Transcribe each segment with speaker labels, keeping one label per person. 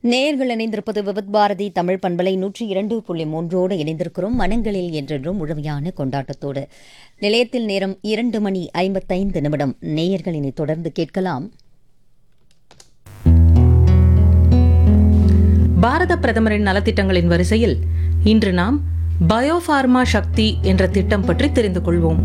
Speaker 1: நேயர்கள் இணைந்திருப்பது விவித் பாரதி தமிழ் பண்பலை நூற்றி இரண்டு புள்ளி மூன்றோடு இணைந்திருக்கிறோம் மனங்களில் என்றென்றும் முழுமையான கொண்டாட்டத்தோடு நிலையத்தில் நேரம் இரண்டு மணி ஐம்பத்தைந்து நிமிடம் நேயர்கள் இனி தொடர்ந்து கேட்கலாம்
Speaker 2: பாரத பிரதமரின் நலத்திட்டங்களின் வரிசையில் இன்று நாம் பயோஃபார்மா சக்தி என்ற திட்டம் பற்றி தெரிந்து கொள்வோம்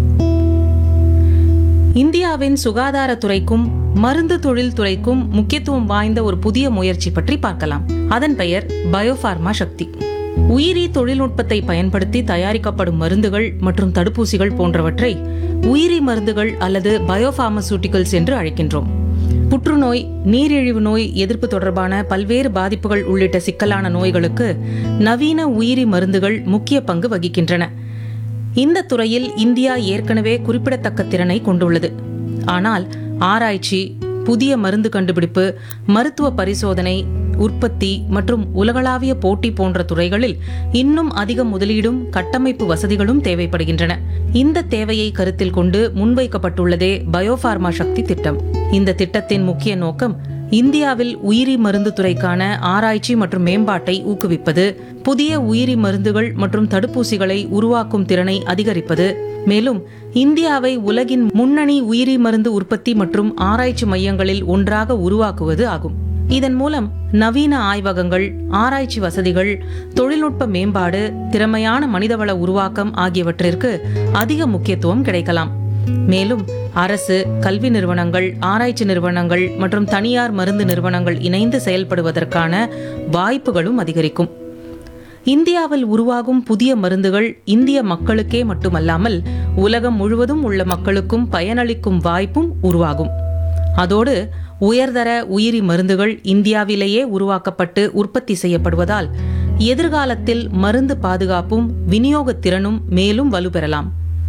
Speaker 2: இந்தியாவின் சுகாதாரத்துறைக்கும் மருந்து தொழில் துறைக்கும் முக்கியத்துவம் வாய்ந்த ஒரு புதிய முயற்சி பற்றி பார்க்கலாம் அதன் பெயர் பயோஃபார்மா சக்தி உயிரி தொழில்நுட்பத்தை பயன்படுத்தி தயாரிக்கப்படும் மருந்துகள் மற்றும் தடுப்பூசிகள் போன்றவற்றை உயிரி மருந்துகள் அல்லது பயோஃபார்மசூட்டிகல்ஸ் என்று அழைக்கின்றோம் புற்றுநோய் நீரிழிவு நோய் எதிர்ப்பு தொடர்பான பல்வேறு பாதிப்புகள் உள்ளிட்ட சிக்கலான நோய்களுக்கு நவீன உயிரி மருந்துகள் முக்கிய பங்கு வகிக்கின்றன இந்த துறையில் இந்தியா ஏற்கனவே குறிப்பிடத்தக்க திறனை கொண்டுள்ளது ஆனால் ஆராய்ச்சி புதிய மருந்து கண்டுபிடிப்பு மருத்துவ பரிசோதனை உற்பத்தி மற்றும் உலகளாவிய போட்டி போன்ற துறைகளில் இன்னும் அதிக முதலீடும் கட்டமைப்பு வசதிகளும் தேவைப்படுகின்றன இந்த தேவையை கருத்தில் கொண்டு முன்வைக்கப்பட்டுள்ளதே பயோஃபார்மா சக்தி திட்டம் இந்த திட்டத்தின் முக்கிய நோக்கம் இந்தியாவில் உயிரி மருந்து துறைக்கான ஆராய்ச்சி மற்றும் மேம்பாட்டை ஊக்குவிப்பது புதிய உயிரி மருந்துகள் மற்றும் தடுப்பூசிகளை உருவாக்கும் திறனை அதிகரிப்பது மேலும் இந்தியாவை உலகின் முன்னணி உயிரி மருந்து உற்பத்தி மற்றும் ஆராய்ச்சி மையங்களில் ஒன்றாக உருவாக்குவது ஆகும் இதன் மூலம் நவீன ஆய்வகங்கள் ஆராய்ச்சி வசதிகள் தொழில்நுட்ப மேம்பாடு திறமையான மனிதவள உருவாக்கம் ஆகியவற்றிற்கு அதிக முக்கியத்துவம் கிடைக்கலாம் மேலும் அரசு கல்வி நிறுவனங்கள் ஆராய்ச்சி நிறுவனங்கள் மற்றும் தனியார் மருந்து நிறுவனங்கள் இணைந்து செயல்படுவதற்கான வாய்ப்புகளும் அதிகரிக்கும் இந்தியாவில் உருவாகும் புதிய மருந்துகள் இந்திய மக்களுக்கே மட்டுமல்லாமல் உலகம் முழுவதும் உள்ள மக்களுக்கும் பயனளிக்கும் வாய்ப்பும் உருவாகும் அதோடு உயர்தர உயிரி மருந்துகள் இந்தியாவிலேயே உருவாக்கப்பட்டு உற்பத்தி செய்யப்படுவதால் எதிர்காலத்தில் மருந்து பாதுகாப்பும் விநியோகத் திறனும் மேலும் வலுப்பெறலாம்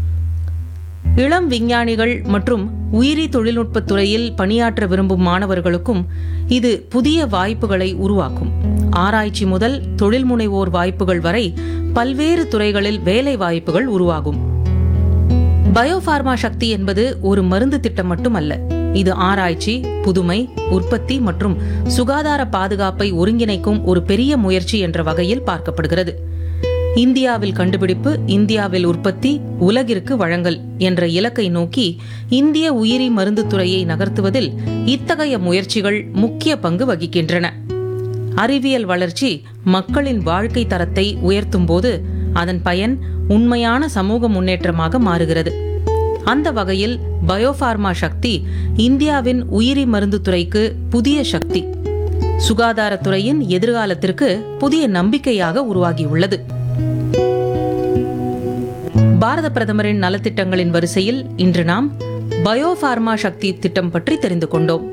Speaker 2: இளம் விஞ்ஞானிகள் மற்றும் உயிரி தொழில்நுட்பத் துறையில் பணியாற்ற விரும்பும் மாணவர்களுக்கும் இது புதிய வாய்ப்புகளை உருவாக்கும் ஆராய்ச்சி முதல் தொழில் முனைவோர் வாய்ப்புகள் வரை பல்வேறு துறைகளில் வேலை வாய்ப்புகள் உருவாகும் பயோஃபார்மா சக்தி என்பது ஒரு மருந்து திட்டம் மட்டுமல்ல இது ஆராய்ச்சி புதுமை உற்பத்தி மற்றும் சுகாதார பாதுகாப்பை ஒருங்கிணைக்கும் ஒரு பெரிய முயற்சி என்ற வகையில் பார்க்கப்படுகிறது இந்தியாவில் கண்டுபிடிப்பு இந்தியாவில் உற்பத்தி உலகிற்கு வழங்கல் என்ற இலக்கை நோக்கி இந்திய உயிரி மருந்து துறையை நகர்த்துவதில் இத்தகைய முயற்சிகள் முக்கிய பங்கு வகிக்கின்றன அறிவியல் வளர்ச்சி மக்களின் வாழ்க்கை தரத்தை உயர்த்தும் போது அதன் பயன் உண்மையான சமூக முன்னேற்றமாக மாறுகிறது அந்த வகையில் பயோஃபார்மா சக்தி இந்தியாவின் உயிரி மருந்து துறைக்கு புதிய சக்தி சுகாதாரத்துறையின் எதிர்காலத்திற்கு புதிய நம்பிக்கையாக உருவாகியுள்ளது பாரத பிரதமரின் நலத்திட்டங்களின் வரிசையில் இன்று நாம் பயோஃபார்மா சக்தி திட்டம் பற்றி தெரிந்து கொண்டோம்